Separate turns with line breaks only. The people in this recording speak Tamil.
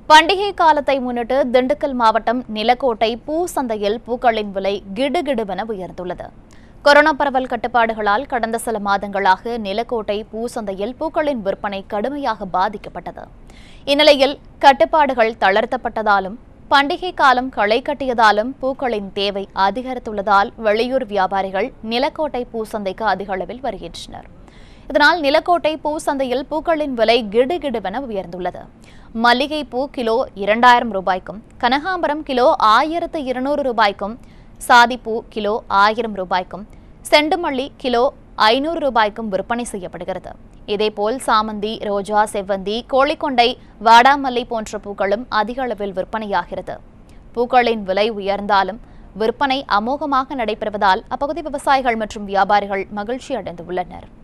பண்டிகை காலத்தை முன்னிட்டு திண்டுக்கல் மாவட்டம் நிலக்கோட்டை பூ சந்தையில் பூக்களின் விலை கிடுகிடுவென உயர்ந்துள்ளது கொரோனா பரவல் கட்டுப்பாடுகளால் கடந்த சில மாதங்களாக நிலக்கோட்டை பூ சந்தையில் பூக்களின் விற்பனை கடுமையாக பாதிக்கப்பட்டது இந்நிலையில் கட்டுப்பாடுகள் தளர்த்தப்பட்டதாலும் பண்டிகை காலம் களை கட்டியதாலும் பூக்களின் தேவை அதிகரித்துள்ளதால் வெளியூர் வியாபாரிகள் நிலக்கோட்டை பூ சந்தைக்கு அதிக அளவில் வருகின்றனர் இதனால் நிலக்கோட்டை பூ சந்தையில் பூக்களின் விலை கிடுகிடுவென உயர்ந்துள்ளது மல்லிகை பூ கிலோ இரண்டாயிரம் ரூபாய்க்கும் கனகாம்பரம் கிலோ ஆயிரத்து இருநூறு ரூபாய்க்கும் சாதிப்பூ கிலோ ஆயிரம் ரூபாய்க்கும் செண்டுமல்லி கிலோ ஐநூறு ரூபாய்க்கும் விற்பனை செய்யப்படுகிறது இதேபோல் சாமந்தி ரோஜா செவ்வந்தி கோழிக்கொண்டை வாடாமல்லி போன்ற பூக்களும் அதிக அளவில் விற்பனையாகிறது பூக்களின் விலை உயர்ந்தாலும் விற்பனை அமோகமாக நடைபெறுவதால் அப்பகுதி விவசாயிகள் மற்றும் வியாபாரிகள் மகிழ்ச்சி அடைந்துள்ளனர்